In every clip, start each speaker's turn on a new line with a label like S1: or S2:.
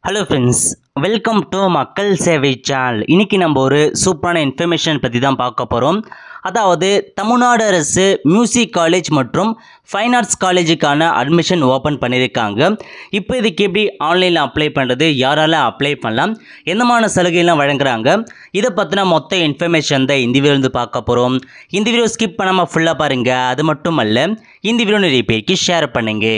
S1: hello friends welcome to மக்கள் சேவை channel இன்னைக்கு நம்ம ஒரு சூப்பரான இன்ஃபர்மேஷன் பற்றி தான் பார்க்க போகிறோம் அதாவது தமிழ்நாடு அரசு மியூசிக் காலேஜ் மற்றும் ஃபைன் ஆர்ட்ஸ் காலேஜுக்கான அட்மிஷன் ஓப்பன் பண்ணியிருக்காங்க இப்போ இதுக்கு எப்படி ஆன்லைனில் அப்ளை பண்ணுறது யாரால அப்ளை பண்ணலாம் எந்தமான சலுகைலாம் வழங்குறாங்க இதை பற்றின மொத்த இன்ஃபர்மேஷன் தான் இந்த வீடியோ வந்து பார்க்க போகிறோம் இந்த வீடியோ ஸ்கிப் பண்ணாமல் ஃபுல்லாக பாருங்கள் அது மட்டும் அல்ல இந்த வீடியோ நிறைய பேருக்கு ஷேர் பண்ணுங்கள்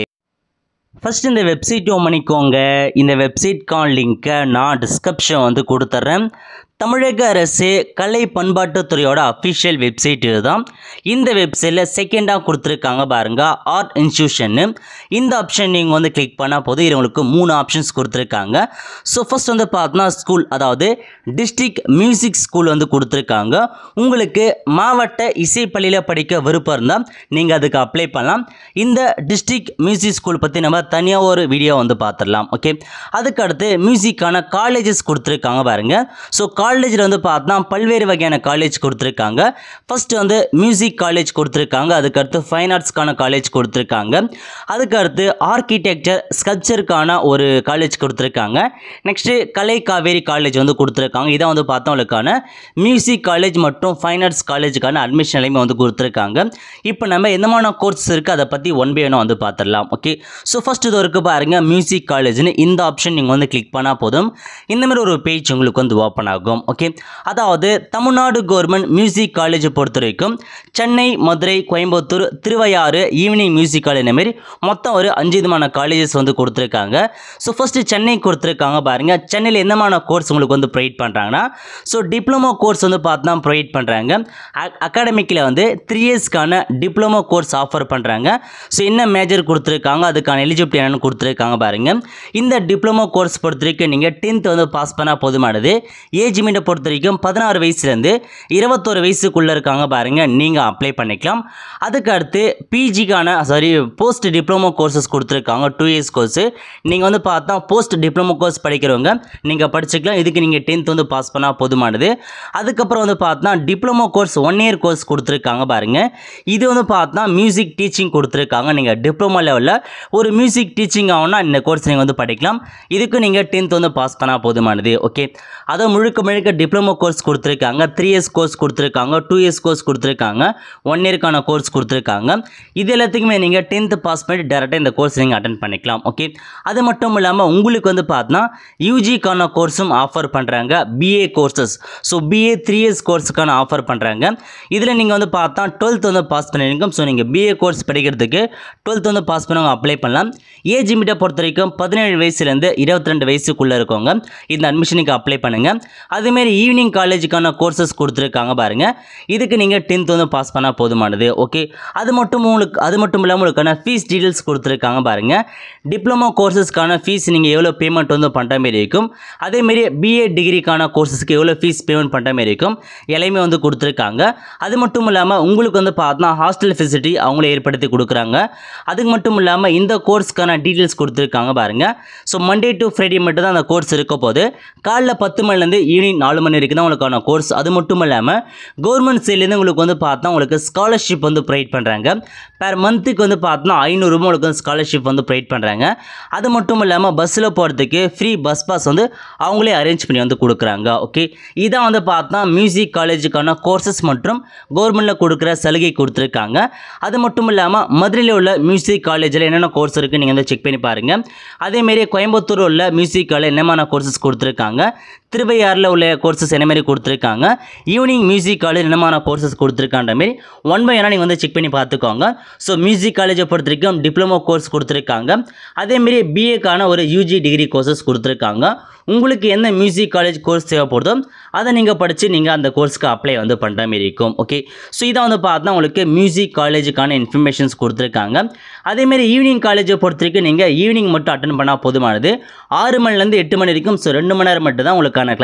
S1: ஃபஸ்ட் இந்த வெப்சைட் ஓன் பண்ணிக்கோங்க இந்த வெப்சைட்கான லிங்க்கை நான் டிஸ்கிரிப்ஷன் வந்து கொடுத்துட்றேன் தமிழக அரசு கலை பண்பாட்டுத்துறையோட அஃபிஷியல் வெப்சைட் இதுதான் இந்த வெப்சைட்டில் செகண்டாக கொடுத்துருக்காங்க பாருங்க ஆர்ட் இன்ஸ்டியூஷன்னு இந்த ஆப்ஷன் நீங்கள் வந்து கிளிக் பண்ணால் போதும் இது உங்களுக்கு மூணு ஆப்ஷன்ஸ் கொடுத்துருக்காங்க ஸோ ஃபஸ்ட் வந்து பார்த்தோன்னா ஸ்கூல் அதாவது டிஸ்ட்ரிக்ட் மியூசிக் ஸ்கூல் வந்து கொடுத்துருக்காங்க உங்களுக்கு மாவட்ட இசைப்பள்ளியில் படிக்க விருப்பம் இருந்தால் நீங்கள் அதுக்கு அப்ளை பண்ணலாம் இந்த டிஸ்ட்ரிக்ட் மியூசிக் ஸ்கூல் பற்றி நம்ம தனியாக ஒரு வீடியோ வந்து பார்த்துடலாம் ஓகே அதுக்கு அடுத்து மியூசிக்கான காலேஜஸ் கொடுத்துருக்காங்க பாருங்க ஸோ காலேஜில் வந்து பார்த்தா பல்வேறு வகையான காலேஜ் கொடுத்துருக்காங்க ஃபஸ்ட்டு வந்து மியூசிக் காலேஜ் கொடுத்துருக்காங்க அதுக்கடுத்து ஃபைன் ஆர்ட்ஸ்க்கான காலேஜ் கொடுத்துருக்காங்க அதுக்கடுத்து ஆர்கிடெக்சர் ஸ்கல்ப்சருக்கான ஒரு காலேஜ் கொடுத்துருக்காங்க நெக்ஸ்ட்டு கலை காவேரி காலேஜ் வந்து கொடுத்துருக்காங்க இதான் வந்து பார்த்தவங்களுக்கான மியூசிக் காலேஜ் மற்றும் ஃபைன் ஆர்ட்ஸ் காலேஜுக்கான அட்மிஷன் எல்லாமே வந்து கொடுத்துருக்காங்க இப்போ நம்ம எந்தமான கோர்ஸ் இருக்குது அதை பற்றி ஒன் பை ஒன்று வந்து பார்த்துடலாம் ஓகே ஸோ ஃபஸ்ட் இது இருக்கு பாருங்க மியூசிக் காலேஜ்னு இந்த ஆப்ஷன் நீங்கள் வந்து கிளிக் பண்ணால் போதும் இந்த மாதிரி ஒரு பேஜ் உங்களுக்கு வந்து ஓப்பன் ஆகும் ஓகே அதாவது தமிழ்நாடு கவர்மெண்ட் மியூசிக் காலேஜை பொறுத்த வரைக்கும் Chennai Madurai Coimbatore Thiruvaiyaru evening music college இந்த மாதிரி மொத்தம் ஒரு அஞ்சு விதமான காலேஜஸ் வந்து கொடுத்துருக்காங்க ஸோ ஃபஸ்ட்டு சென்னை கொடுத்துருக்காங்க பாருங்க சென்னையில் என்னமான கோர்ஸ் உங்களுக்கு வந்து ப்ரொவைட் பண்ணுறாங்கன்னா ஸோ டிப்ளமோ கோர்ஸ் வந்து பார்த்து தான் ப்ரொவைட் பண்ணுறாங்க அகாடமிக்கில் வந்து த்ரீ இயர்ஸ்க்கான டிப்ளமோ கோர்ஸ் ஆஃபர் பண்ணுறாங்க ஸோ என்ன மேஜர் கொடுத்துருக்காங்க அதுக்கான எலிஜிபிலிட்டி என்னென்னு கொடுத்துருக்காங்க பாருங்க இந்த டிப்ளமோ கோர்ஸ் பொறுத்த வரைக்கும் நீங்கள் டென்த் வந்து பாஸ் பண்ணால் போதுமானது ஏஜ் லிமிட்டை பொறுத்த வரைக்கும் பதினாறு வயசுலேருந்து இருபத்தோரு வயசுக்குள்ளே இருக்காங்க பாருங்க நீங்கள் அப்ளை பண்ணிக்கலாம் அதுக்கு அடுத்து பிஜிக்கான சாரி போஸ்ட் டிப்ளமோ கோர்சஸ் கொடுத்துருக்காங்க டூ இயர்ஸ் கோர்ஸு நீங்கள் வந்து பார்த்தா போஸ்ட் டிப்ளமோ கோர்ஸ் படிக்கிறவங்க நீங்கள் படிச்சுக்கலாம் இதுக்கு நீங்கள் டென்த் வந்து பாஸ் பண்ணால் போதுமானது அதுக்கப்புறம் வந்து பார்த்தா diploma course one year course கொடுத்துருக்காங்க பாருங்க இது வந்து பார்த்தா மியூசிக் டீச்சிங் கொடுத்துருக்காங்க நீங்கள் டிப்ளமோ லெவலில் ஒரு மியூசிக் டீச்சிங் ஆகும்னா இந்த கோர்ஸ் நீங்கள் வந்து படிக்கலாம் இதுக்கு நீங்கள் டென்த் வந்து பாஸ் பண்ணால் போதுமானது ஓகே அதை முழுக்க முழுக்க டிப்ளமோ கோர்ஸ் கொடுத்துருக்காங்க த்ரீ இயர்ஸ் கோர்ஸ் கொடுத்துருக்காங்க டூ இயர்ஸ் கோர்ஸ் கொடுத்துருக்காங்க ஒன் இயர்க்கான கோர்ஸ் கொடுத்துருக்காங்க இது எல்லாத்துக்குமே நீங்கள் டென்த்து பாஸ் பண்ணிட்டு டேரெக்டாக இந்த கோர்ஸ் நீங்கள் அட்டன் பண்ணிக்கலாம் ஓகே அது மட்டும் இல்லாமல் உங்களுக்கு வந்து பார்த்தா யூஜிக்கான கோர்ஸும் ஆஃபர் பண்ணுறாங்க BA courses so BA three years கோர்ஸுக்கான ஆஃபர் பண்ணுறாங்க இதில் நீங்கள் வந்து பார்த்தா டுவெல்த் வந்து பாஸ் பண்ணிருக்கோம் ஸோ நீங்கள் பிஏ கோர்ஸ் படிக்கிறதுக்கு டுவெல்த் வந்து பாஸ் பண்ணவங்க அப்ளை பண்ணலாம் ஏஜ் லிமிட்டை பொறுத்த வரைக்கும் பதினேழு வயசுலேருந்து இருபத்தி ரெண்டு வயசுக்குள்ளே இருக்கவங்க இந்த அட்மிஷனுக்கு அப்ளை பண்ணுங்கள் அதேமாரி ஈவினிங் காலேஜுக்கான கோர்சஸ் கொடுத்துருக்காங்க பாருங்கள் இதுக்கு நீங்கள் டென்த் வந்து பாஸ் பண்ணால் போதுமானது ஓகே அது மட்டும் உங்களுக்கு அது மட்டும் இல்லாமல் உங்களுக்கான ஃபீஸ் டீட்டெயில்ஸ் கொடுத்துருக்காங்க பாருங்கள் டிப்ளமோ கோர்சஸ்க்கான ஃபீஸ் நீங்கள் எவ்வளோ பேமெண்ட் வந்து பண்ணுற மாரி இருக்கும் அதேமாரி பிஏ டிகிரிக்கான கோர்சஸ்க்கு எவ்வளோ ஃபீஸ் பேமெண்ட் பண்ணுற மாரி இருக்கும் எல்லாமே வந்து கொடுத்துருக்காங்க அது மட்டும் இல்லாமல் உங்களுக்கு வந்து பார்த்தா ஹாஸ்டல் ஃபெசிலிட்டி அவங்களே ஏற்படுத்தி கொடுக்குறாங்க அதுக்கு மட்டும் இல்லாமல் இந்த கோர்ஸ்க்கான டீட்டெயில்ஸ் கொடுத்துருக்காங்க பாருங்கள் ஸோ மண்டே டு ஃப்ரைடே மட்டும் தான் அந்த கோர்ஸ் இருக்க போது காலைல பத்து மணிலேருந்து ஈவினிங் நாலு மணி வரைக்கும் தான் உங்களுக்கான கோர்ஸ் அது மட்டும் இல்லாமல் கவர்மெண்ட் சைட்லேருந்து உங்களுக்கு வந்து பார்த்தா உங்களுக்கு ஸ்காலர்ஷிப் வந்து ப்ரொவைட் பண்ணுறாங்க பெர் மந்த்துக்கு வந்து பார்த்தோன்னா ஐநூறுரூபா உங்களுக்கு வந்து ஸ்காலர்ஷிப் வந்து ப்ரொவைட் பண்ணுறாங்க அது மட்டும் இல்லாமல் பஸ்ஸில் போகிறதுக்கு ஃப்ரீ பஸ் பாஸ் வந்து அவங்களே அரேஞ்ச் பண்ணி வந்து கொடுக்குறாங்க ஓகே இதான் வந்து பார்த்தா மியூசிக் காலேஜுக்கான கோர்சஸ் மற்றும் கவர்மெண்ட்டில் கொடுக்குற சலுகை கொடுத்துருக்காங்க அது மட்டும் இல்லாமல் மதுரையில் உள்ள மியூசிக் காலேஜில் என்னென்ன கோர்ஸ் இருக்குது நீங்கள் வந்து செக் பண்ணி பாருங்கள் அதேமாரி கோயம்புத்தூர் உள்ள மியூசிக் காலேஜ் என்னமான கோர்சஸ் கொடுத்துருக்காங்க திருவையாறில் உள்ள கோர்சஸ் என்ன மாதிரி கொடுத்துருக்காங்க ஈவினிங் மியூசிக் காலேஜ் என்னமான கோர்சஸ் கொடுத்துருக்கான்ற மாதிரி ஒன் பை ஒன்னாக நீங்கள் வந்து செக் பண்ணி பார்த்துக்கோங்க ஸோ மியூசிக் காலேஜை பொறுத்த வரைக்கும் டிப்ளமோ கோர்ஸ் கொடுத்துருக்காங்க அதேமாரி பிஏக்கான ஒரு யூஜி டிகிரி கோர்சஸ் கொடுத்துருக்காங்க உங்களுக்கு எந்த மியூசிக் காலேஜ் கோர்ஸ் தேவைப்படுதோ அதை நீங்கள் படித்து நீங்கள் அந்த கோர்ஸ்க்கு அப்ளை வந்து பண்ணுற மாரி இருக்கும் ஓகே ஸோ இதை வந்து பார்த்தா உங்களுக்கு மியூசிக் காலேஜுக்கான இன்ஃபர்மேஷன்ஸ் கொடுத்துருக்காங்க அதேமாரி ஈவினிங் காலேஜை பொறுத்த வரைக்கும் நீங்கள் ஈவினிங் மட்டும் அட்டன் பண்ணால் போதுமானது ஆறு மணிலேருந்து எட்டு மணி வரைக்கும் ஸோ ரெண்டு மணி நேரம் மட்டும் தான் உங்களுக்கான கிளாஸஸ் இருக்க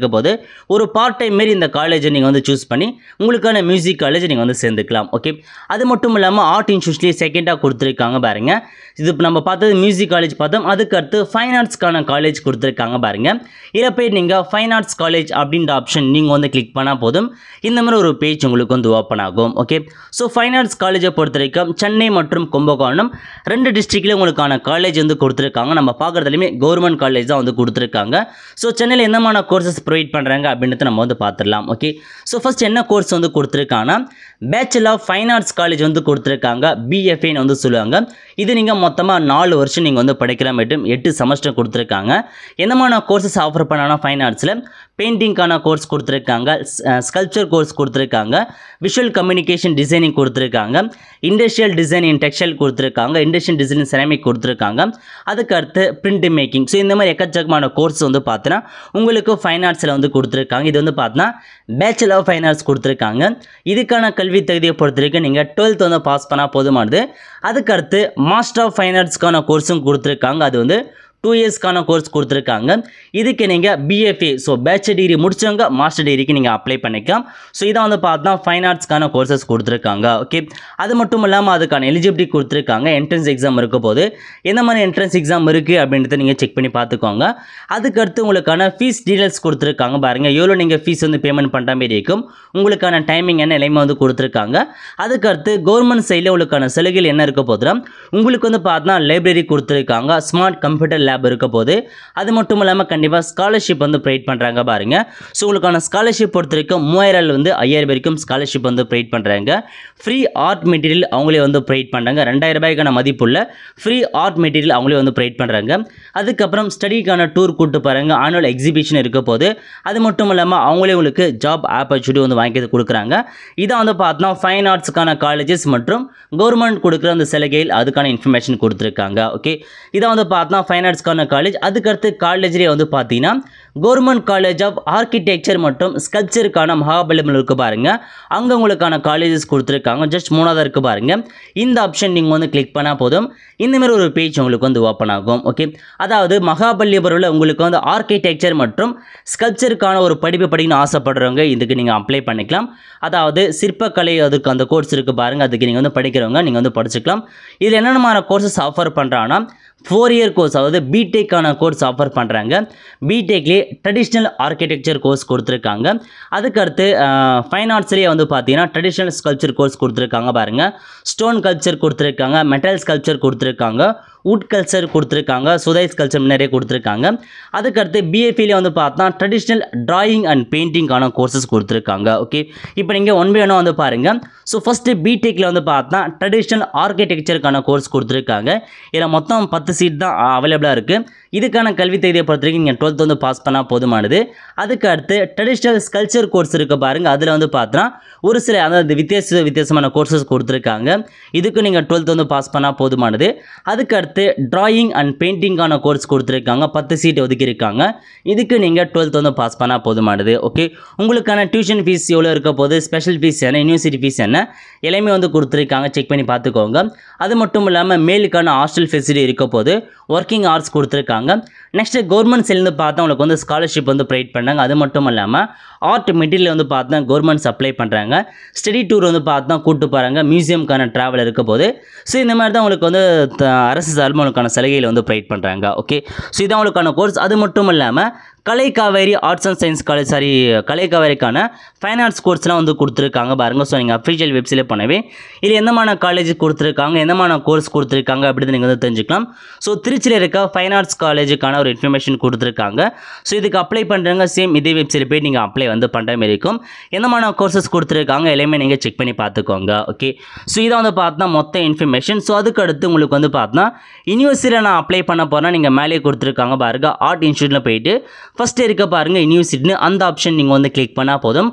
S1: இருக்க போது ஒரு பார்ட் டைம் மாரி இந்த காலேஜை நீங்கள் வந்து சூஸ் பண்ணி உங்களுக்கான மியூசிக் காலேஜ் நீங்கள் வந்து சேர்ந்துக்கலாம் ஓகே அது மட்டும் இல்லாமல் ஆர்ட் இன்ஸ்டியூட்லேயே செகண்டாக கொடுத்துருக்காங்க பாருங்க இது இப்போ நம்ம பார்த்தது மியூசிக் காலேஜ் பார்த்தோம் அதுக்கு அடுத்து ஃபைன் ஆர்ட்ஸ்க்கான காலேஜ் கொடுத்துருக்காங்க பாருங்க இதில் போய் நீங்கள் ஃபைன் ஆர்ட்ஸ் காலேஜ் அப்படின்ற ஆப்ஷன் நீங்கள் வந்து கிளிக் பண்ணால் போதும் இந்த மாதிரி ஒரு பேஜ் உங்களுக்கு வந்து ஓப்பன் ஆகும் ஓகே ஸோ ஃபைன் ஆர்ட்ஸ் காலேஜை பொறுத்த வரைக்கும் சென்னை மற்றும் கும்பகோணம் ரெண்டு டிஸ்ட்ரிக்ட்லேயும் உங்களுக்கான காலேஜ் வந்து கொடுத்துருக்காங்க நம்ம பார்க்குறதுலையுமே கவர்மெண்ட் காலேஜ் தான் வந்து கொடுத்துருக்காங்க ஸோ சென்னையில் என்னமான கோர்சஸ் ப்ரொவைட் பண்ணுறாங்க அப்படின்றத நம்ம வந்து பார்த்துடலாம் ஓகே ஸோ ஃபஸ்ட் என்ன கோர்ஸ் வந்து கொடுத்துருக்காங்கன்னா bachelor of fine arts college வந்து கொடுத்துருக்காங்க பிஎஃப்ஏன்னு வந்து சொல்லுவாங்க இது நீங்கள் மொத்தமாக நாலு வருஷம் நீங்கள் வந்து படிக்கிற மட்டும் எட்டு செமஸ்டர் கொடுத்துருக்காங்க என்னமான கோர்சஸ் ஆஃபர் பண்ணானா ஃபைன் ஆர்ட்ஸில் பெயிண்டிங்க்கான கோர்ஸ் கொடுத்துருக்காங்க ஸ்கல்ப்சர் கோர்ஸ் கொடுத்துருக்காங்க விஷுவல் கம்யூனிகேஷன் டிசைனிங் கொடுத்துருக்காங்க இண்டஸ்ட்ரியல் டிசைன் இன் டெக்ஸ்டைல் கொடுத்துருக்காங்க இண்டஸ்ட்ரியல் டிசைன் செராமிக் கொடுத்துருக்காங்க அதுக்கு அடுத்து பிரிண்ட் மேக்கிங் ஸோ இந்த மாதிரி எக்கச்சக்கமான கோர்ஸ் வந்து பார்த்தீங்கன்னா உங்களுக்கு ஃபைன் ஆர்ட்ஸில் வந்து கொடுத்துருக்காங்க இது வந்து பார்த்தீங்கன்னா பேச்சுலர் ஆஃப் ஃபைன் ஆர்ட்ஸ் கொடுத்துருக்காங்க இதுக்கான கல்வி தகுதியை பொறுத்த வரைக்கும் நீங்கள் டுவெல்த் வந்து பாஸ் பண்ணால் போதுமானது அதுக்கு அடுத்து மாஸ்டர் ஆஃப் ஃபைன் ஆர்ட்ஸ்க்கான கோர்ஸும் கொடுத்துருக்காங்க அது வந்து டூ இயர்ஸ்க்கான கோர்ஸ் கொடுத்துருக்காங்க இதுக்கு நீங்கள் பிஎஃப்ஏ ஸோ பேச்சுலர் டிகிரி முடிச்சவங்க மாஸ்டர் டிகிரிக்கு நீங்கள் அப்ளை பண்ணிக்கலாம் ஸோ இதை வந்து பார்த்தா ஃபைன் ஆர்ட்ஸ்க்கான கோர்சஸ் கொடுத்துருக்காங்க ஓகே அது மட்டும் இல்லாமல் அதுக்கான எலிஜிபிலிட்டி கொடுத்துருக்காங்க என்ட்ரன்ஸ் எக்ஸாம் இருக்க போது எந்த மாதிரி என்ட்ரன்ஸ் எக்ஸாம் இருக்குது அப்படின்றத நீங்கள் செக் பண்ணி பார்த்துக்கோங்க அதுக்கடுத்து உங்களுக்கான ஃபீஸ் டீடைல்ஸ் கொடுத்துருக்காங்க பாருங்கள் எவ்வளோ நீங்கள் ஃபீஸ் வந்து பேமெண்ட் பண்ணுற மாதிரி இருக்கும் உங்களுக்கான டைமிங் என்ன எல்லாமே வந்து கொடுத்துருக்காங்க அதுக்கடுத்து கவர்மெண்ட் சைடில் உங்களுக்கான சலுகைகள் என்ன இருக்க போதுனா உங்களுக்கு வந்து பார்த்தா லைப்ரரி கொடுத்துருக்காங்க ஸ்மார்ட் கம்ப்யூட்டர் லேப் இருக்க போது அது மட்டும் இல்லாமல் கண்டிப்பாக ஸ்காலர்ஷிப் வந்து ப்ரொவைட் பண்ணுறாங்க பாருங்க ஸோ உங்களுக்கான ஸ்காலர்ஷிப் பொறுத்த வரைக்கும் மூவாயிரம் வந்து ஐயாயிரம் வரைக்கும் ஸ்காலர்ஷிப் வந்து ப்ரொவைட் பண்ணுறாங்க ஃப்ரீ ஆர்ட் மெட்டீரியல் அவங்களே வந்து ப்ரொவைட் பண்ணுறாங்க ரெண்டாயிரம் ரூபாய்க்கான மதிப்புள்ள ஃப்ரீ ஆர்ட் மெட்டீரியல் அவங்களே வந்து ப்ரொவைட் பண்ணுறாங்க அதுக்கப்புறம் ஸ்டடிக்கான டூர் கூட்டு பாருங்க ஆனுவல் எக்ஸிபிஷன் இருக்க போது அது மட்டும் இல்லாமல் அவங்களே உங்களுக்கு ஜாப் ஆப்பர்ச்சுனிட்டி வந்து வாங்கி கொடுக்குறாங்க இதை வந்து பார்த்தோன்னா ஃபைன் ஆர்ட்ஸுக்கான காலேஜஸ் மற்றும் கவர்மெண்ட் கொடுக்குற அந்த சலுகையில் அதுக்கான இன்ஃபர்மேஷன் கொடுத்துருக்காங்க ஓகே இதை வந்து பார்த்தோன்னா ஃபைன் ஆர்ட்ஸ்க்கான காலேஜ் அதுக்கடுத்து காலேஜ்லேயே வந்து பார்த்தீங்கன்னா கவர்மெண்ட் காலேஜ் ஆஃப் ஆர்கிடெக்சர் மற்றும் ஸ்கல்ப்சருக்கான மகாபலிபுரம் இருக்கு பாருங்க அங்கே உங்களுக்கான காலேஜஸ் கொடுத்துருக்காங்க ஜஸ்ட் மூணாவது இருக்கு பாருங்க இந்த ஆப்ஷன் நீங்கள் வந்து கிளிக் பண்ணால் போதும் இந்த மாதிரி ஒரு பேஜ் உங்களுக்கு வந்து ஓப்பன் ஆகும் ஓகே அதாவது மகாபலிபுரத்தில் உங்களுக்கு வந்து ஆர்கிடெக்சர் மற்றும் ஸ்கல்ப்சருக்கான ஒரு படிப்பு படிக்கணும்னு ஆசைப்படுறவங்க இதுக்கு நீங்கள் அப்ளை பண்ணிக்கலாம் அதாவது சிற்பக்கலை அதுக்கு அந்த கோர்ஸ் இருக்குது பாருங்கள் அதுக்கு நீங்கள் வந்து படிக்கிறவங்க நீங்கள் வந்து படிச்சுக்கலாம் இதில் என்னென்ன கோர்சஸ் ஆஃபர் பண்ணுறாங்கன்னா ஃபோர் இயர் கோர்ஸ் அதாவது பிடெக்கான கோர்ஸ் ஆஃபர் பண்ணுறாங்க பிடெக்லேயே ட்ரெடிஷ்னல் ஆர்கிடெக்சர் கோர்ஸ் கொடுத்துருக்காங்க அதுக்கடுத்து ஃபைன் ஆர்ட்ஸ்லேயே வந்து பார்த்தீங்கன்னா ட்ரெடிஷ்னல் ஸ்கல்ப்சர் கோர்ஸ் கொடுத்துருக்காங்க பாருங்கள் ஸ்டோன் கல்ச்சர் கொடுத்துருக்காங்க மெட்டல் ஸ்கல்ப்சர் கொடுத்துருக்காங்க வுட் கல்ச்சர் கொடுத்துருக்காங்க சுதைஸ் கல்ச்சர் நிறைய கொடுத்துருக்காங்க அதுக்கடுத்து பிஎஃபிலே வந்து பார்த்தா ட்ரெடிஷ்னல் டிராயிங் அண்ட் பெயிண்டிங்கான கோர்சஸ் கொடுத்துருக்காங்க ஓகே இப்போ நீங்கள் ஒன் பை ஒன்னாக வந்து பாருங்கள் ஸோ ஃபஸ்ட்டு பிடெக்கில் வந்து பார்த்தா ட்ரெடிஷ்னல் ஆர்கிடெக்சருக்கான கோர்ஸ் கொடுத்துருக்காங்க இதில் மொத்தம் பத்து சீட் தான் அவைலபிளாக இருக்குது இதுக்கான கல்வி தகுதியை பொறுத்த வரைக்கும் நீங்கள் டுவெல்த் வந்து பாஸ் பண்ணால் போதுமானது அதுக்கு அடுத்து ட்ரெடிஷ்னல் ஸ்கல்ச்சர் கோர்ஸ் இருக்க பாருங்கள் அதில் வந்து பார்த்தா ஒரு சில அதாவது வித்தியாச வித்தியாசமான கோர்சஸ் கொடுத்துருக்காங்க இதுக்கு நீங்கள் டுவெல்த் வந்து பாஸ் பண்ணால் போதுமானது அதுக்கு அடுத்து டிராயிங் அண்ட் பெயிண்டிங்கான கோர்ஸ் கொடுத்துருக்காங்க பத்து சீட் ஒதுக்கியிருக்காங்க இதுக்கு நீங்கள் டுவெல்த் வந்து பாஸ் பண்ணால் போதுமானது ஓகே உங்களுக்கான டியூஷன் ஃபீஸ் எவ்வளோ இருக்க போது ஸ்பெஷல் ஃபீஸ் என்ன யூனிவர்சிட்டி ஃபீஸ் என்ன எல்லாமே வந்து கொடுத்துருக்காங்க செக் பண்ணி பார்த்துக்கோங்க அது மட்டும் இல்லாமல் மேலுக்கான ஹாஸ்டல் ஃபெசிலிட்டி இருக்க போது ஒர்க்கிங் ஹவர்ஸ் கொடுத்துருக்காங்க நெக்ஸ்ட்டு கவர்மெண்ட் சைட்லேருந்து பார்த்தா உங்களுக்கு வந்து ஸ்காலர்ஷிப் வந்து ப்ரொவைட் பண்ணாங்க அது மட்டும் இல்லாமல் ஆர்ட் மெட்டீரியல் வந்து பார்த்தா கவர்மெண்ட் சப்ளை பண்ணுறாங்க ஸ்டடி டூர் வந்து பார்த்தா கூட்டு போகிறாங்க மியூசியம்க்கான ட்ராவல் இருக்க போது ஸோ இந்த மாதிரி தான் உங்களுக்கு வந்து த- அரசு சார்பில் உங்களுக்கான சலுகையில் வந்து ப்ரொவைட் பண்ணுறாங்க ஓகே ஸோ இதான் உங்களுக்கான கோர்ஸ் அது மட்டும் இல்லாமல் Kalai Kaveri arts and science college sorry Kalai காவேரிக்கான ஃபைன் ஆர்ட்ஸ் கோர்ஸ்லாம் வந்து கொடுத்துருக்காங்க பாருங்கள் ஸோ நீங்கள் அஃபிஷியல் வெப்சைட்டில் பண்ணவே இது எந்தமான காலேஜ் கொடுத்துருக்காங்க எந்தமான கோர்ஸ் கொடுத்துருக்காங்க அப்படின்னு நீங்கள் வந்து தெரிஞ்சுக்கலாம் ஸோ திருச்சியில் இருக்க ஃபைன் ஆர்ட்ஸ் காலேஜுக்கான ஒரு இன்ஃபர்மேஷன் கொடுத்துருக்காங்க ஸோ இதுக்கு அப்ளை பண்ணுறவங்க சேம் இதே வெப்சைட் போய் நீங்கள் அப்ளை வந்து பண்ணுற மாதிரி இருக்கும் எந்தமான கோர்சஸ் கொடுத்துருக்காங்க எல்லாமே நீங்கள் செக் பண்ணி பார்த்துக்கோங்க ஓகே ஸோ இதை வந்து பார்த்தா மொத்த இன்ஃபர்மேஷன் ஸோ அதுக்கு அடுத்து உங்களுக்கு வந்து பார்த்தா யூனிவர்சிட்டியில் நான் அப்ளை பண்ண போகிறேன் நீங்கள் மேலே கொடுத்துருக்காங்க பாருங்க ஆர்ட் இன்ஸ்டியூட்டில் போயிட்டு ஃபஸ்ட்டு இருக்க பாருங்கள் யூனிவர்சிட்டின்னு அந்த ஆப்ஷன் நீங்கள் வந்து கிளிக் பண்ணால் போதும்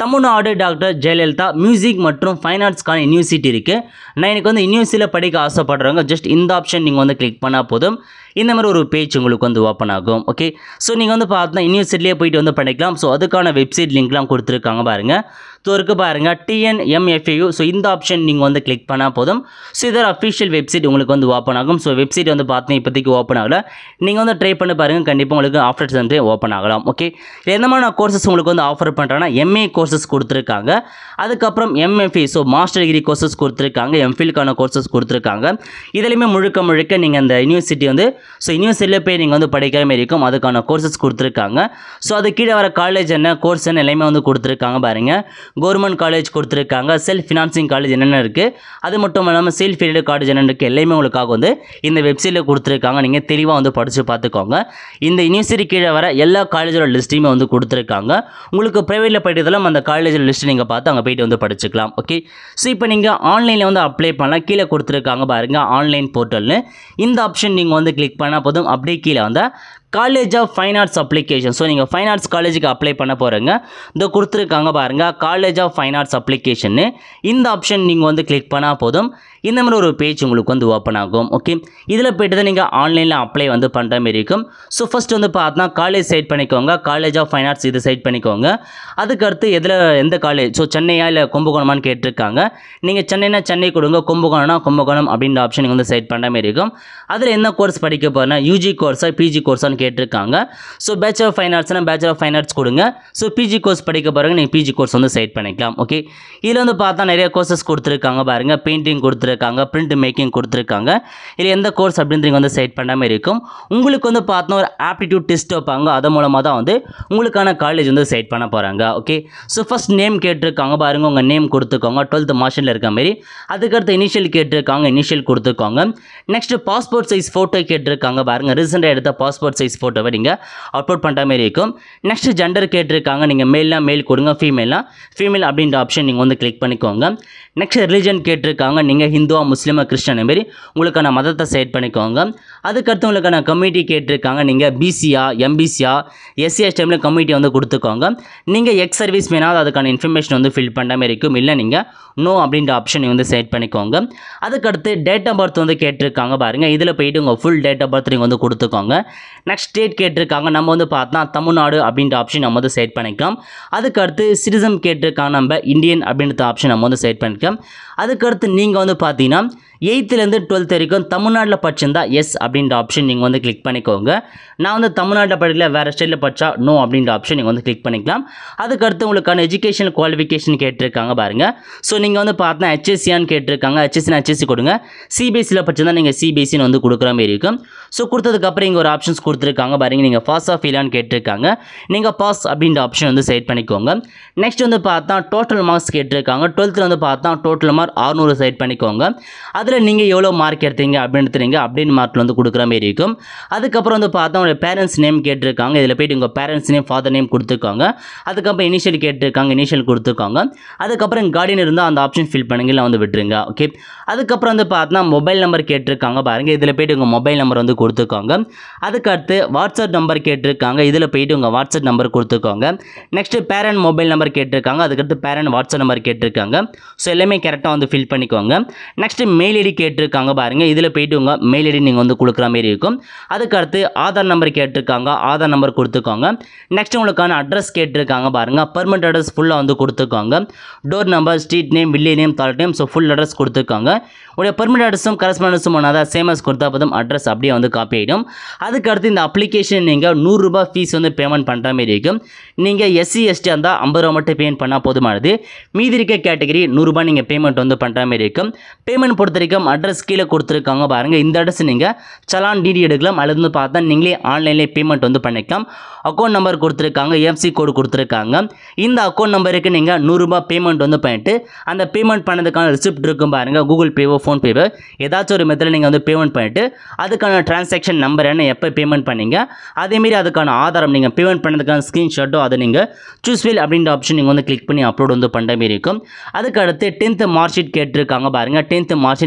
S1: தமிழ்நாடு டாக்டர் ஜெயலலிதா மியூசிக் மற்றும் ஃபைன் ஆர்ட்ஸ்க்கான யூனிவர்சிட்டி இருக்குது நான் எனக்கு வந்து யூனிவர்சிட்டியில் படிக்க ஆசைப்படுறவங்க ஜஸ்ட் இந்த ஆப்ஷன் நீங்கள் வந்து கிளிக் பண்ணால் போதும் இந்த மாதிரி ஒரு பேஜ் உங்களுக்கு வந்து ஓப்பன் ஆகும் ஓகே ஸோ நீங்கள் வந்து பார்த்தா யூனிவர்சிட்டிலே போயிட்டு வந்து படிக்கலாம் ஸோ அதுக்கான வெப்சைட் லிங்க்லாம் கொடுத்துருக்காங்க பாருங்கள் ஸோ இருக்குது பாருங்கள் டிஎன்எம்எஃப்யூ ஸோ இந்த ஆப்ஷன் நீங்கள் வந்து கிளிக் பண்ணால் போதும் ஸோ இதர் அஃபிஷியல் வெப்சைட் உங்களுக்கு வந்து ஓப்பன் ஆகும் ஸோ வெப்சைட் வந்து பார்த்தீங்கன்னா இப்போதைக்கு ஓப்பன் ஆகல நீங்கள் வந்து ட்ரை பண்ணி பாருங்கள் கண்டிப்பாக உங்களுக்கு ஆஃப்டர் சம்டே ஓப்பன் ஆகலாம் ஓகே எந்த மாதிரி கோர்சஸ் உங்களுக்கு வந்து ஆஃபர் பண்ணுறேன்னா எம்ஏ கோர்சஸ் கொடுத்துருக்காங்க அதுக்கப்புறம் MFE so master degree courses கொடுத்துருக்காங்க எம்ஃபில்கான கோர்சஸ் கொடுத்துருக்காங்க இதுலையுமே முழுக்க முழுக்க நீங்கள் அந்த யூனிவர்சிட்டி வந்து ஸோ யூனிவர்சிட்டியில் போய் நீங்கள் வந்து படிக்கிற மாதிரி இருக்கும் அதுக்கான கோர்சஸ் கொடுத்துருக்காங்க ஸோ அது கீழே வர காலேஜ் என்ன கோர்ஸ் என்ன எல்லாமே வந்து கொடுத்துருக்காங்க பாருங்க கவர்மெண்ட் காலேஜ் கொடுத்துருக்காங்க செல்ஃப் ஃபினான்சிங் காலேஜ் என்னென்ன இருக்குது அது மட்டும் இல்லாமல் செல்ஃப் ஃபீல்டு காலேஜ் என்னென்ன இருக்குது எல்லாமே உங்களுக்காக வந்து இந்த வெப்சைட்டில் கொடுத்துருக்காங்க நீங்கள் தெளிவாக வந்து படித்து பார்த்துக்கோங்க இந்த யூனிவர்சிட்டி கீழே வர எல்லா காலேஜோட லிஸ்ட்டையுமே வந்து கொடுத்துருக்காங்க உங்களுக்கு ப்ரைவேட்டில் படிக்கிறதாலும் அந்த காலேஜ் லிஸ்ட் நீங்கள் பார்த்து அங்கே போயிட்டு வந்து படிச்சுக்கலாம் ஓகே ஸோ இப்போ நீங்கள் ஆன்லைனில் வந்து அப்ளை பண்ணலாம் கீழே கொடுத்துருக்காங்க பாருங்கள் ஆன்லைன் போர்ட்டல்னு இந்த ஆப்ஷன் நீங்கள் வந்து கிளிக் பண்ணால் போதும் அப்படியே கீழே வந்தால் college of fine arts application so நீங்கள் ஃபைன் ஆர்ட்ஸ் காலேஜுக்கு அப்ளை பண்ண போகிறீங்க இந்த கொடுத்துருக்காங்க பாருங்கள் காலேஜ் ஆஃப் ஃபைன் ஆர்ட்ஸ் அப்ளிகேஷன்னு இந்த ஆப்ஷன் நீங்கள் வந்து கிளிக் பண்ணால் போதும் இந்த மாதிரி ஒரு பேஜ் உங்களுக்கு வந்து ஓப்பன் ஆகும் ஓகே இதில் போய்ட்டு தான் நீங்கள் ஆன்லைனில் அப்ளை வந்து பண்ணுற மாதிரி இருக்கும் ஸோ ஃபஸ்ட் வந்து பார்த்தா காலேஜ் சைட் பண்ணிக்கோங்க காலேஜ் ஆஃப் ஃபைன் ஆர்ட்ஸ் இது சைட் பண்ணிக்கோங்க அதுக்கடுத்து எதில் எந்த காலேஜ் ஸோ சென்னையா இல்லை கும்பகோணமான்னு கேட்டிருக்காங்க நீங்கள் சென்னைனா சென்னை கொடுங்க கும்பகோணம்னா கும்பகோணம் அப்படின்ற ஆப்ஷன் நீங்கள் வந்து சைட் பண்ணுற மாதிரி இருக்கும் அதில் என்ன கோர்ஸ் படிக்க போகிறேன்னா யூஜி கோர்ஸா பிஜி கோர்ஸான்னு கேட்டிருக்காங்க ஸோ பேச்சுலர் ஆஃப் ஃபைன் ஆர்ட்ஸ்னா பேச்சுலர் ஆஃப் ஃபைன் ஆர்ட்ஸ் கொடுங்க ஸோ பிஜி கோர்ஸ் படிக்க போகிறவங்க நீங்கள் பிஜி கோர்ஸ் வந்து சைட் பண்ணிக்கலாம் ஓகே இதில் வந்து பார்த்தா நிறைய கோர்சஸ் கொடுத்துருக்காங்க பாருங்கள் பெயிண்டிங் கொடுத்துருக்காங்க பிரிண்ட் மேக்கிங் கொடுத்துருக்காங்க இதில் எந்த கோர்ஸ் அப்படின்றீங்க வந்து சைட் பண்ண மாதிரி இருக்கும் உங்களுக்கு வந்து பார்த்தா ஒரு ஆப்டிடியூட் டெஸ்ட் வைப்பாங்க அது மூலமாக தான் வந்து உங்களுக்கான காலேஜ் வந்து சைட் பண்ண போகிறாங்க ஓகே ஸோ ஃபஸ்ட் நேம் கேட்டிருக்காங்க பாருங்க உங்கள் நேம் கொடுத்துக்கோங்க டுவெல்த் மார்ஷனில் இருக்க மாதிரி அதுக்கடுத்து இனிஷியல் கேட்டிருக்காங்க இனிஷியல் கொடுத்துக்கோங்க நெக்ஸ்ட் பாஸ்போர்ட் சைஸ் ஃபோட்டோ கேட்டிருக்காங்க பாருங்க ரீசெண்டாக எடுத்த பாஸ்போர்ட் சைஸ் ஃபோட்டோவை நீங்கள் அப்லோட் பண்ணுற மாதிரி இருக்கும் நெக்ஸ்ட் ஜெண்டர் கேட்டிருக்காங்க நீங்கள் மேல்னா மேல் கொடுங்க ஃபீமேல்னா ஃபீமேல் அப்படின்ற ஆப்ஷன் நீங்கள் வந்து கிளிக் பண்ணிக்கோங்க நெக்ஸ்ட் ரிலிஜன் கேட்டிருக்காங்க நீங்கள் ஹிந்துவா முஸ்லீமா கிறிஸ்டின் மாரி உங்களுக்கான மதத்தை செட் பண்ணிக்கோங்க அதுக்கடுத்து உங்களுக்கான கம்யூனிட்டி கேட்டிருக்காங்க நீங்கள் பிசியா எம்பிசியா எஸ்சி எஸ்டிஎம்ல கம்யூனிட்டி வந்து கொடுத்துக்கோங்க நீங்கள் எக்ஸ் சர்வீஸ் மேனாவது அதுக்கான இன்ஃபர்மேஷன் வந்து ஃபில் பண்ணுற மாதிரி இருக்கும் இல்லை நீங்கள் நோ அப்படின்ற ஆப்ஷன் வந்து செட் பண்ணிக்கோங்க அதுக்கடுத்து டேட் ஆஃப் பர்த் வந்து கேட்டிருக்காங்க பாருங்கள் இதில் போயிட்டு உங்கள் ஃபுல் டேட் ஆஃப் பர்த் நீங்கள் வந்து கொடுத்துக்கோங்க நெக்ஸ்ட் ஸ்டேட் கேட்டிருக்காங்க நம்ம வந்து பார்த்தா தமிழ்நாடு அப்படின்ற ஆப்ஷன் நம்ம வந்து செட் பண்ணிக்கலாம் அதுக்கடுத்து சிட்டிசன் கேட்டிருக்காங்க நம்ம இந்தியன் அப்படின்ற ஆப்ஷன் நம்ம வந்து செட் பண்ணிக்கலாம் அதுக்கடுத்து நீங்கள் வந்து பார்த்தீங்கன்னா எயித்துலேருந்து டுவெல்த் வரைக்கும் தமிழ்நாட்டில் படிச்சிருந்தா எஸ் அப்படின்ற ஆப்ஷன் நீங்கள் வந்து கிளிக் பண்ணிக்கோங்க நான் வந்து தமிழ்நாட்டில் படிக்கல வேறு ஸ்டேட்டில் படித்தா நோ அப்படின்ற ஆப்ஷன் நீங்கள் வந்து கிளிக் பண்ணிக்கலாம் அதுக்கடுத்து உங்களுக்கான எஜுகேஷன் குவாலிஃபிகேஷன் கேட்டிருக்காங்க பாருங்கள் ஸோ நீங்கள் வந்து பார்த்தா ஹெச்எஸ்சியான்னு கேட்டிருக்காங்க ஹெச்எஸ்சினா ஹெச்எஸ்சி கொடுங்க சிபிஎஸ்சியில் படிச்சிருந்தா நீங்கள் சிபிஎஸ்சின்னு வந்து கொடுக்குற மாதிரி இருக்கும் ஸோ கொடுத்ததுக்கப்புறம் இங்கே ஒரு ஆப்ஷன்ஸ் கொடுத்துருக்காங்க பாருங்க நீங்கள் பாஸ் ஆஃப் ஃபெயிலான்னு கேட்டிருக்காங்க நீங்கள் பாஸ் அப்படின்ற ஆப்ஷன் வந்து செட் பண்ணிக்கோங்க நெக்ஸ்ட் வந்து பார்த்தா டோட்டல் மார்க்ஸ் கேட்டிருக்காங்க டுவெல்த்தில் வந்து பார்த்தா டோட்டல் மார்க் அறுநூறு செட் பண்ணிக்கோங்க அதில் நீங்கள் எவ்வளோ மார்க் எடுத்தீங்க அப்படின்றது நீங்கள் அப்படின்னு மார்க்கில் வந்து கொடுக்குற மாதிரி இருக்கும் அதுக்கப்புறம் வந்து பார்த்தா உங்களுடைய பேரண்ட்ஸ் நேம் கேட்டிருக்காங்க இதில் போயிட்டு உங்கள் பேரண்ட்ஸ் நேம் ஃபாதர் நேம் கொடுத்துருக்காங்க அதுக்கப்புறம் இனிஷியல் கேட்டிருக்காங்க இனிஷியல் கொடுத்துருக்காங்க அதுக்கப்புறம் கார்டியன் இருந்தால் அந்த ஆப்ஷன் ஃபில் பண்ணுங்க இல்லை வந்து விட்டுருங்க ஓகே அதுக்கப்புறம் வந்து பார்த்தா மொபைல் நம்பர் கேட்டிருக்காங்க பாருங்கள் இதில் போயிட்டு உங்கள் மொபைல் நம்பர் வந்து கொடுத்துருக்காங்க அதுக்கடுத்து வாட்ஸ்அப் நம்பர் கேட்டிருக்காங்க இதில் போயிட்டு உங்கள் வாட்ஸ்அப் நம்பர் கொடுத்துருக்காங்க நெக்ஸ்ட்டு பேரண்ட் மொபைல் நம்பர் கேட்டிருக்காங்க அதுக்கடுத்து பேரண்ட் வாட்ஸ்அப் நம்பர் கேட்டிருக்காங்க ஸோ எல்லாமே கரெக்டாக வந்து ஃபில் பண்ணிக்கோங்க நெக்ஸ்ட்டு மெயில் ஐடி கேட்டிருக்காங்க பாருங்கள் இதில் போயிட்டு உங்கள் மெயில் ஐடி நீங்கள் வந்து கொடுக்குற மாதிரி இருக்கும் அதுக்கடுத்து ஆதார் நம்பர் கேட்டிருக்காங்க ஆதார் நம்பர் கொடுத்துக்கோங்க நெக்ஸ்ட் உங்களுக்கான அட்ரஸ் கேட்டிருக்காங்க பாருங்கள் பர்மனெண்ட் அட்ரஸ் ஃபுல்லாக வந்து கொடுத்துக்கோங்க door number street name village name தால் நேம் ஸோ ஃபுல் அட்ரஸ் கொடுத்துருக்காங்க உடைய பர்மனெண்ட் அட்ரஸும் கரஸ்பாண்டன்ஸும் ஒன்றா சேமஸ் கொடுத்தா போதும் அட்ரஸ் அப்படியே வந்து காப்பி ஆகிடும் அதுக்கடுத்து இந்த அப்ளிகேஷன் நீங்கள் நூறுரூபா ஃபீஸ் வந்து பேமெண்ட் பண்ணுற மாதிரி இருக்கும் நீங்கள் எஸ்சி எஸ்டி இருந்தால் ஐம்பது ரூபா மட்டும் பேமெண்ட் பண்ணால் போதுமானது மீதி இருக்க கேட்டகரி நூறுரூபா நீங்கள் பேமெண்ட் வந்து பண்ணுற மாதிரி இருக்கும் பேமெண்ட் பொறுத்த வரைக்கும் அட்ரஸ் கீழே கொடுத்துருக்காங்க பாருங்கள் இந்த அட்ரஸ் நீங்கள் சலான் டிடி எடுக்கலாம் அல்லது வந்து பார்த்தா நீங்களே ஆன்லைன்லேயே பேமெண்ட் வந்து பண்ணிக்கலாம் அக்கௌண்ட் நம்பர் கொடுத்துருக்காங்க எஃப்சி கோடு கொடுத்துருக்காங்க இந்த அக்கௌண்ட் நம்பருக்கு நீங்கள் நூறுரூபா பேமெண்ட் வந்து பண்ணிட்டு அந்த பேமெண்ட் பண்ணதுக்கான ரிசிப்ட் இருக்கும் பாருங்கள் கூகுள் பேவோ ஃபோன்பேவோ ஏதாச்சும் ஒரு மெத்தடில் நீங்கள் வந்து பேமெண்ட் பண்ணிட்டு அதுக்கான டிரான்சாக்ஷன் நம்பர் என்ன எப்போ பேமெண்ட் பண்ணீங்க அதேமாரி அதுக்கான ஆதாரம் நீங்கள் பேமெண்ட் பண்ணதுக்கான ஸ்க்ரீன்ஷாட்டோ அதை நீங்கள் சூஸ் ஃபீல் அப்படின்ற ஆப்ஷன் நீங்கள் வந்து கிளிக் பண்ணி அப்லோட் வந்து பண்ணுற மாதிரி இருக்கும் அதுக்கு அடுத்து டென்த்து மார்க் ஷீட் கேட்டிருக்காங்க பாருங்கள் tenth mark sheet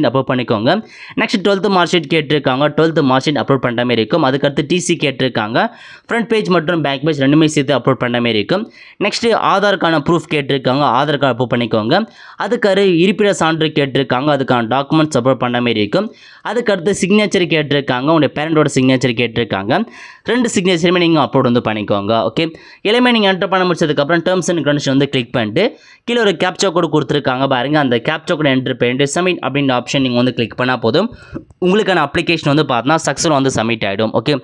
S1: sheet upload பண்ணிக்கோங்க நெக்ஸ்ட் டுவெல்த்து மார்க் ஷீட் கேட்டிருக்காங்க டுவெல்த்து மார்க் ஷீட் அப்லோட் பண்ணுற மாதிரி இருக்கும் அதுக்கடுத்து டிசி கேட்டிருக்காங்க ஃப்ரண்ட் பேஜ் மற்றும் பேக் பேஜ் ரெண்டுமே சேர்த்து அப்லோட் பண்ணுற மாதிரி இருக்கும் நெக்ஸ்ட்டு ஆதார்க்கான ப்ரூஃப் கேட்டிருக்காங்க ஆதார் கார்டு அப்லோட் பண்ணிக்கோங்க அதுக்கடுத்து இருப்பிட சான்று கேட்டிருக்காங்க அதுக்கான டாக்குமெண்ட்ஸ் அப்லோட் பண்ண மாதிரி இருக்கும் அதுக்கடுத்து சிக்னேச்சர் கேட்டிருக்காங்க உங்களுடைய பேரண்டோட சிக்னேச்சர் கேட்டிருக்காங்க ரெண்டு சிக்னேச்சருமே நீங்கள் அப்லோட் வந்து பண்ணிக்கோங்க ஓகே எல்லாமே நீங்கள் என்டர் பண்ண முடிச்சதுக்கப்புறம் டேர்ம்ஸ் அண்ட் கண்டிஷன் வந்து கிளிக் பண்ணிட்டு கீழே ஒரு கேப்சா கோடு கொடுத்துருக்காங்க பாருங்க அந்த கேப்சா கோடு என்டர் பண்ணிட்டு சப்மிட் அப்படின்ற ஆப்ஷன் நீங்கள் வந்து கிளிக் பண்ணால் போதும் உங்களுக்கான அப்ளிகேஷன் வந்து பார்த்தா சக்ஸஸ்ஃபுல் வந்து சப்மிட் ஆகிடும் ஓகே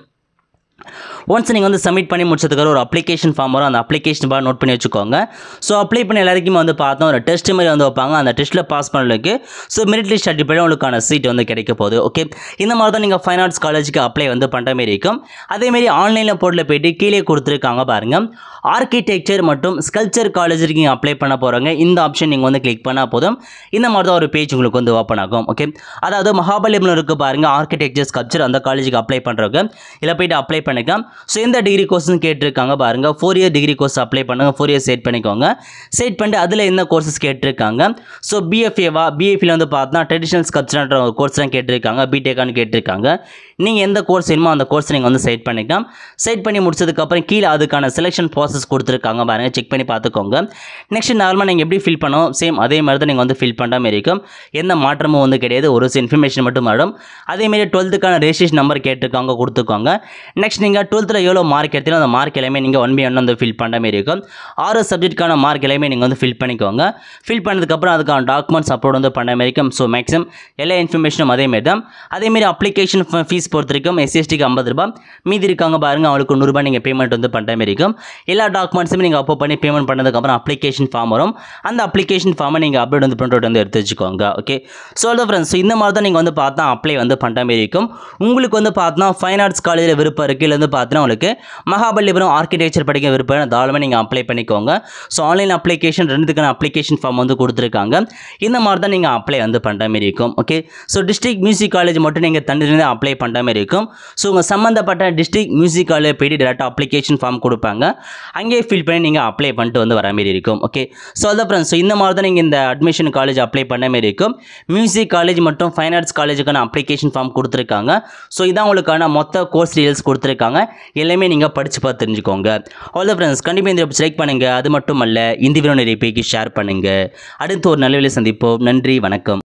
S1: ஒன்ஸ் நீங்கள் வந்து சப்மிட் பண்ணி முடிச்சதுக்கு ஒரு அப்ளிகேஷன் ஃபார்ம் வரும் அந்த அப்ளிகேஷன் பார் நோட் பண்ணி வச்சுக்கோங்க ஸோ அப்ளை பண்ண எல்லாருக்குமே வந்து பார்த்தோம் ஒரு டெஸ்ட் மாதிரி வந்து வைப்பாங்க அந்த டெஸ்ட்டில் பாஸ் பண்ணலுக்கு ஸோ மெரிட் லிஸ்ட் அடிப்படையில் உங்களுக்கான சீட் வந்து கிடைக்க போகுது ஓகே இந்த மாதிரி தான் நீங்கள் ஃபைன் ஆர்ட்ஸ் காலேஜுக்கு அப்ளை வந்து பண்ணுற மாதிரி இருக்கும் அதேமாரி ஆன்லைனில் போர்ட்டில் போயிட்டு கீழே கொடுத்துருக்காங்க பாருங்கள் ஆர்கிடெக்சர் மற்றும் ஸ்கல்ச்சர் காலேஜுக்கு நீங்கள் அப்ளை பண்ண போகிறாங்க இந்த ஆப்ஷன் நீங்கள் வந்து கிளிக் பண்ணால் போதும் இந்த மாதிரி தான் ஒரு பேஜ் உங்களுக்கு வந்து ஓப்பன் ஆகும் ஓகே அதாவது மகாபலிபுரம் இருக்குது பாருங்கள் ஆர்கிடெக்சர் ஸ்கல்ச்சர் அந்த காலேஜுக்கு அப்ளை பண்ணுறவங்க இதில் போயிட்டு அப்ளை பண்ணிக்கலாம் ஸோ எந்த டிகிரி கோர்ஸ்னு கேட்டிருக்காங்க பாருங்கள் four year degree course apply பண்ணுங்கள் ஃபோர் இயர் செட் பண்ணிக்கோங்க செட் பண்ணிட்டு அதில் என்ன கோர்சஸ் கேட்டிருக்காங்க ஸோ பிஎஃப்ஏவா பிஎஃப்ல வந்து பார்த்தா ட்ரெடிஷனல் ஸ்கல்ச்சர்ன்ற ஒரு கோர்ஸ் தான் கேட்டிருக்காங்க பிடெக்கான்னு கேட்டிருக்காங்க நீங்கள் எந்த கோர்ஸ் வேணுமோ அந்த கோர்ஸ் நீங்கள் வந்து செட் பண்ணிக்கலாம் செட் பண்ணி முடிச்சதுக்கப்புறம் கீழே அதுக்கான செலெக்ஷன் ப்ராசஸ் கொடுத்துருக்காங்க பாருங்கள் செக் பண்ணி பார்த்துக்கோங்க நெக்ஸ்ட் நார்மலாக நீங்கள் எப்படி ஃபில் பண்ணோம் சேம் அதே மாதிரி தான் நீங்கள் வந்து ஃபில் பண்ணுற மாதிரி இருக்கும் எந்த மாற்றமும் வந்து கிடையாது ஒரு சில இன்ஃபர்மேஷன் மட்டும் மாறும் அதேமாரி டுவெல்த்துக்கான ரெஜிஸ்ட்ரேஷன் நம்பர் கேட்டிருக்காங்க கொடுத்துக்கோங்க நெக்ஸ்ட் நீங்கள் டுவெல்த்தில் எவ்வளோ மார்க் எடுத்தீங்களோ அந்த மார்க் எல்லாமே நீங்கள் ஒன் பை ஒன் வந்து ஃபில் பண்ணுற மாதிரி இருக்கும் ஆறு சப்ஜெக்ட்கான மார்க் எல்லாமே நீங்கள் வந்து ஃபில் பண்ணிக்கோங்க ஃபில் பண்ணதுக்கப்புறம் அதுக்கான டாக்குமெண்ட்ஸ் அப்லோட் வந்து பண்ண மாதிரி இருக்கும் ஸோ மேக்ஸிமம் எல்லா இன்ஃபர்மேஷனும் அதேமாரி தான் அதேமாரி அப்ளிகேஷன் ஃபீஸ் பொறுத்த வரைக்கும் எஸ்சிஎஸ்டிக்கு ஐம்பது ரூபாய் மீதி இருக்காங்க பாருங்க அவங்களுக்கு நூறுரூபா நீங்கள் பேமெண்ட் வந்து பண்ணுற மாதிரி இருக்கும் எல்லா டாக்குமெண்ட்ஸுமே நீங்கள் அப்போ பண்ணி பேமெண்ட் பண்ணதுக்கப்புறம் அப்ளிகேஷன் ஃபார்ம் வரும் அந்த அப்ளிகேஷன் ஃபார்மை நீங்கள் அப்லோட் வந்து பிரிண்ட் அவுட் வந்து எடுத்து வச்சுக்கோங்க ஓகே ஸோ அதான் ஃப்ரெண்ட்ஸ் இந்த மாதிரி தான் நீங்கள் வந்து பார்த்தா அப்ளை வந்து பண்ணுற மாதிரி இருக்கும் உங்களுக்கு வந்து பார்த்தா ஃபைன் ஆர்ட்ஸ் காலேஜில் விருப்பம் இருக்குது இல்லை வந்து பார்த்தீங்கன்னா உங்களுக்கு மகாபலிபுரம் ஆர்கிடெக்சர் படிக்க விருப்பம் தாராளமாக நீங்கள் அப்ளை பண்ணிக்கோங்க ஸோ ஆன்லைன் அப்ளிகேஷன் ரெண்டுத்துக்கான அப்ளிகேஷன் ஃபார்ம் வந்து கொடுத்துருக்காங்க இந்த மாதிரி தான் நீங்கள் அப்ளை வந்து பண்ணுற மாதிரி இருக்கும் okay so district music college மட்டும் நீங்கள் தனியாக அப்ளை பண்ணுற மாதிரி இருக்கும் ஸோ உங்கள் சம்மந்தப்பட்ட டிஸ்ட்ரிக்ட் மியூசிக் காலேஜ் போயிட்டு டேரெக்டாக அப்ளிகேஷன் ஃபார்ம் கொடுப்பாங்க அங்கேயே ஃபில் பண்ணி நீங்கள் அப்ளை பண்ணிட்டு வந்து வர மாதிரி இருக்கும் ஓகே ஸோ அதான் ஃப்ரெண்ட்ஸ் ஸோ இந்த மாதிரி தான் நீங்கள் இந்த அட்மிஷன் காலேஜ் அப்ளை பண்ண மாதிரி இருக்கும் மியூசிக் காலேஜ் மற்றும் ஃபைன் ஆர்ட்ஸ் காலேஜுக்கான அப்ளிகேஷன் ஃபார்ம் கொடுத்துருக்காங்க ஸோ இதான் உங்களுக்கான மொத்த கோர்ஸ் டீடைல்ஸ் கொடுத்துருக்காங்க எல்லாமே நீங்கள் படித்து பார்த்து தெரிஞ்சுக்கோங்க அவ்வளோ ஃப்ரெண்ட்ஸ் கண்டிப்பாக இந்த லைக் பண்ணுங்கள் அது மட்டும் அல்ல இந்த வீடியோ நிறைய பேருக்கு ஷேர் பண்ணுங்கள் அடுத்து ஒரு நல்ல வேலை சந்திப்போம் நன்றி வணக்கம்